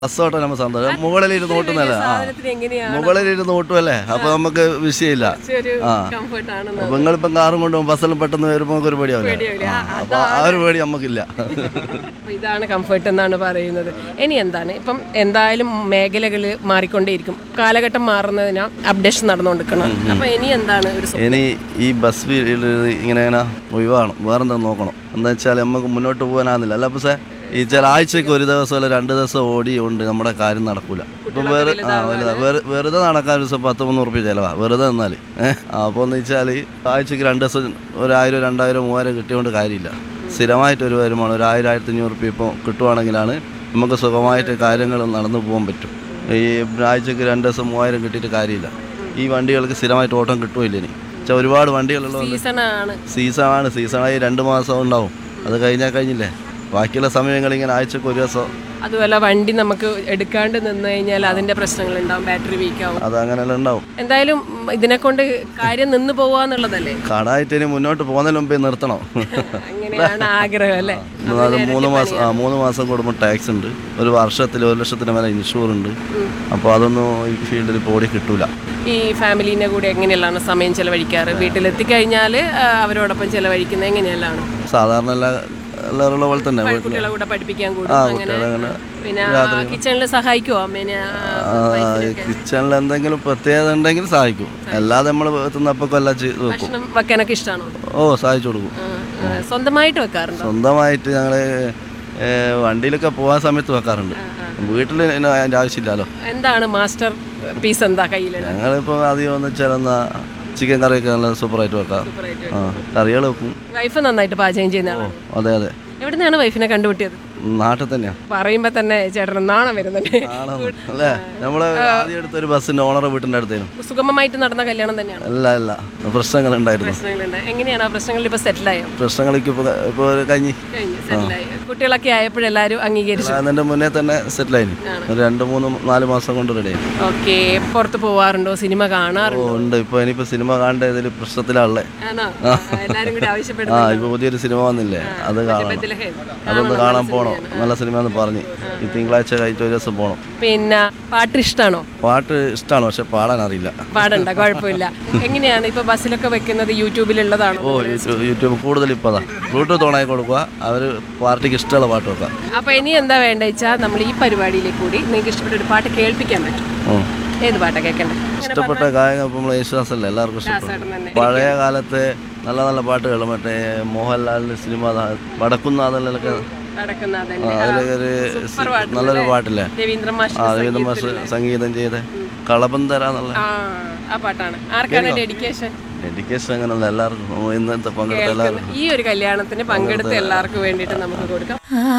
ബസ്സോട്ടെ നമ്മൾ സന്തോഷം മുകളിലിരുന്ന് ഓട്ടുന്നല്ലേ ആ സാധനത്തിന് എങ്ങനെയാണ് മുകളിലിരുന്ന് ഓട്ടുമല്ലേ അപ്പൊ നമുക്ക് വിഷയമില്ല ഒരു ആ. കംഫർട്ട് ആണ് അപ്പൊ നിങ്ങളിപ്പം കാറും കൊണ്ടുപോകും ബസ്സിലും പെട്ടെന്ന് വരുമ്പോൾ നമുക്ക് ഒരു പേടിയാവില്ല പേടിയാവില്ല. ആ, അപ്പൊ ആ ഒരു പേടി നമുക്കില്ല അപ്പൊ ഇതാണ് കംഫർട്ട് എന്നാണ് പറയുന്നത് ഇനി എന്താണ് ഇപ്പം എന്തായാലും മേഖലകൾ മാറിക്കൊണ്ടേയിരിക്കും കാലഘട്ടം മാറുന്നതിനാ അപ്ഡേഷൻ നടന്നുകൊണ്ടിരിക്കണം അപ്പൊ ഇനി എന്താണ് ഒരു സ്വ- ഇനി ഈ ബസ് ഫീൽഡ് ഇങ്ങനെ ഇങ്ങനെ ഒഴിവാകണം വേറെന്താ നോക്കണം എന്താ വെച്ചാൽ നമുക്ക് മുന്നോട്ട് പോകാനാകുന്നില്ല അല്ല പക്ഷേ ഈ ചില ആഴ്ചക്ക് ഒരു ദിവസം അല്ല രണ്ട് ദിവസം ഓടി കൊണ്ട് നമ്മുടെ കാര്യം നടക്കൂല ഇപ്പം വേറെ ആ വലുതാ വെറു- വെറുതെ നടക്കാൻ ഒരു ദിവസം പത്ത് മുന്നൂറ് റുപ്യ ചിലവാ വെറുതെ നിന്നാൽ ഏഹ് അപ്പോൾ എന്ന് വെച്ചാൽ ആഴ്ചക്ക് രണ്ട് ദിവസം ഒരായിരം രണ്ടായിരം മൂവായിരം കിട്ടിയോണ്ട് കാര്യമില്ല സ്ഥിരമായിട്ട് ഒരു വരുമാനം ഒരു ആയിരം ആയിരത്തി അഞ്ഞൂറ് റുപ്യ ഇപ്പോൾ കിട്ടുവാണെങ്കിലാണ് നമുക്ക് സുഖമായിട്ട് കാര്യങ്ങൾ നടന്നു പോകാൻ പറ്റും ഈ ആഴ്ചക്ക് രണ്ട് ദിവസം മൂവായിരം കിട്ടിയിട്ട് കാര്യമില്ല ഈ വണ്ടികൾക്ക് സ്ഥിരമായിട്ട് ഓട്ടം കിട്ടുമില്ല ഇനി വെച്ചാൽ ഒരുപാട് വണ്ടികളുള്ളതുകൊണ്ട് സീസണാണ് സീസണാണ് സീസണായി രണ്ട് മാസം ഉണ്ടാവും അത് കഴിഞ്ഞാൽ കഴിഞ്ഞില്ലേ ബാക്കിയുള്ള സമയങ്ങൾ ഇങ്ങനെ ആഴ്ചക്ക് ഒരു ദിവസം അതുപോലെ വണ്ടി നമുക്ക് എടുക്കാണ്ട് നിന്ന് കഴിഞ്ഞാൽ അതിന്റെ പ്രശ്നങ്ങൾ ഉണ്ടാവും ബാറ്ററി വീക്ക് ആവും അത് അങ്ങനെയെല്ലാം ഉണ്ടാവും എന്തായാലും ഉം, ഇതിനെ കൊണ്ട് കാര്യം നിന്ന് പോവാന്നുള്ളതല്ലേ കടായിട്ട് ഇനി മുന്നോട്ട് പോകുന്നതിന് മുമ്പേ നിർത്തണം അങ്ങനെയാണ് ആഗ്രഹം അല്ലേ അത് മൂന്ന് മാസം ആ മൂന്ന് മാസം കൂടുമ്പോൾ ടാക്സ് ഉണ്ട് ഒരു വർഷത്തിൽ ഒരു ലക്ഷത്തിന് മേലെ ഇൻഷൂർ ഉണ്ട് അപ്പോൾ അതൊന്നും ഈ ഫീൽഡിൽ ഇപ്പോൾ ഓടി കിട്ടൂല ഈ ഫാമിലീൻ്റെ കൂടെ എങ്ങനെയുള്ളതാണ് സമയം ചെലവഴിക്കാറ് വീട്ടിലെത്തിക്കഴിഞ്ഞാൽ അവരോടൊപ്പം ചെലവഴിക്കുന്നത് എങ്ങനെയല്ലാണ് സാധാരണ എല്ലാ എല്ലാവരുള്ള പോലെ തന്നെ വീട്ടിൽ കുട്ടികളെ കൂടെ പഠിപ്പിക്കാൻ കൂടും ആ അങ്ങനെ കുട്ടികളെ അങ്ങനെ പിന്നെ കിച്ചണിൽ സഹായിക്കുമോ അമ്മേനെ ആ, കിച്ചണിൽ എന്തെങ്കിലും പ്രത്യേകത ഉണ്ടെങ്കിൽ സഹായിക്കും അല്ലാതെ നമ്മൾ തിന്നപ്പോൾ എല്ലാം ചെയ്ത് വെക്കും ഭക്ഷണം വെക്കാനൊക്കെ ഇഷ്ടമാണോ ഓ സഹായിച്ചു കൊടുക്കും ആ, ആ, സ്വന്തമായിട്ട് വെക്കാറുണ്ടോ സ്വന്തമായിട്ട് ഞങ്ങൾ വണ്ടിയിലൊക്കെ പോകാൻ സമയത്ത് വെക്കാറുണ്ട് വീട്ടിൽ അതിൻ്റെ ആവശ്യമില്ലല്ലോ എന്താണ് മാസ്റ്റർ പീസ് എന്താ കയ്യിലുള്ളത് ഞങ്ങളിപ്പോൾ അധികം എന്ന് വെച്ചാൽ എന്നാ ചിക്കൻ കറിയൊക്കെ നല്ല സൂപ്പറായിട്ട് വെക്കാം ആ കറികൾ വെക്കും വൈഫ് നന്നായിട്ട് പാചകം ചെയ്യുന്ന ആളാണ് അതെ അതെ എവിടെ നിന്നാണ് വൈഫിനെ കണ്ടുപിട്ടിയത് നാട്ടിൽ തന്നെയാണ് പറയുമ്പോ തന്നെ ചേട്ടൻ നാണം വരുന്നുണ്ട് അല്ലേ നമ്മൾ ആദ്യം എടുത്തൊരു ബസ്സിൻ്റെ ഓണറെ വീട്ടിൻ്റെ അടുത്തായിരുന്നു സുഗമമായിട്ട് നടന്ന കല്യാണം തന്നെയാണ് അല്ല അല്ല പ്രശ്നങ്ങളുണ്ടായിരുന്നു പ്രശ്നങ്ങളുണ്ട് എങ്ങനെയാണ് ആ പ്രശ്നങ്ങളിൽ ഇപ്പൊ സെറ്റിലായോ പ്രശ്നങ്ങൾക്ക് ഇപ്പോൾ ഇപ്പോൾ ഒരു കഞ്ഞി കഴിഞ്ഞു സെറ്റിലായി കുട്ടികളൊക്കെ ആയപ്പോഴെല്ലാരും അംഗീകരിച്ചു അതിൻ്റെ മുന്നേ തന്നെ സെറ്റിലായി ഒരു രണ്ട് മൂന്ന് നാല് മാസം കൊണ്ട് റെഡി ആയി ഓക്കെ പുറത്ത് പോവാറുണ്ടോ സിനിമ ഓ കാണാറുണ്ടോ ഉണ്ട് ഇപ്പോൾ ഇനിയിപ്പോൾ സിനിമ കാണേണ്ട ഇതിൽ പ്രശ്നത്തിലാണല്ലേ ആണോ എല്ലാരും കൂടി ആ ആവശ്യപ്പെടുന്നു ഇപ്പോൾ പുതിയൊരു സിനിമ വന്നില്ലേ അത് കാണണം ബethlehem. അതൊന്ന് കാണാൻ പോകണം നല്ല സിനിമ എന്ന് പറഞ്ഞ് ഈ തിങ്കളാഴ്ച കഴിഞ്ഞിട്ട് ഒരു ദിവസം പോകണം പിന്നെ പാട്ട് ഇഷ്ടാണോ പാട്ട് ഇഷ്ടമാണ് പക്ഷെ പാടാൻ അറിയില്ല പാടണ്ട കുഴപ്പമില്ല എങ്ങനെയാണ് ഇപ്പൊ ബസ്സിലൊക്കെ വെക്കുന്നത് യൂട്യൂബിലുള്ളതാണോ ഓ യൂട്യൂബ് യൂട്യൂബ് കൂടുതൽ ഇപ്പോൾ അതാ ബ്ലൂടൂത്ത് ഓണായി കൊടുക്കുക അവർ പാർട്ടിക്ക് ഇഷ്ടമുള്ള പാട്ട് വെക്കാം അപ്പൊ ഇനി എന്താ വേണ്ട വെച്ചാൽ നമ്മൾ ഈ പരിപാടിയിലേക്ക് കൂടി നിങ്ങൾക്ക് ഇഷ്ടപ്പെട്ട ഒരു പാട്ട് കേൾപ്പിക്കാൻ പറ്റും ഉം. ഏത് പാട്ടാ കേൾക്കണ്ടേ ഇഷ്ടപ്പെട്ട ഗായകൻ ഇപ്പം നമ്മളെ യേശുദാസല്ലേ എല്ലാവർക്കും ഇഷ്ടപ്പെടും ചേട്ടൻ തന്നെ പഴയ കാലത്തെ നല്ല നല്ല പാട്ടുകൾ മറ്റേ മോഹൻലാലിൻ്റെ സിനിമ വടക്കുന്നാഥനിലൊക്കെ നടക്കുന്ന ആ, അതന്നെ അതിലൊക്കെ ഒരു നല്ലൊരു പാട്ടില്ലേ രവീന്ദ്ര മാഷ് ആ രവീന്ദ്ര മാഷ് സംഗീതം ചെയ്ത കളപം തരാന്നുള്ള ആ ആ പാട്ടാണ് ആർക്കാണ് ഡെഡിക്കേഷൻ ഡെഡിക്കേഷൻ അങ്ങനെയുള്ള എല്ലാവർക്കും ഇന്നത്തെ പങ്കെടുത്ത എല്ലാവർക്കും ഈ ഒരു കല്യാണത്തിന് പങ്കെടുത്ത എല്ലാവർക്കും വേണ്ടിയിട്ട് നമുക്ക് കൊടുക്കാം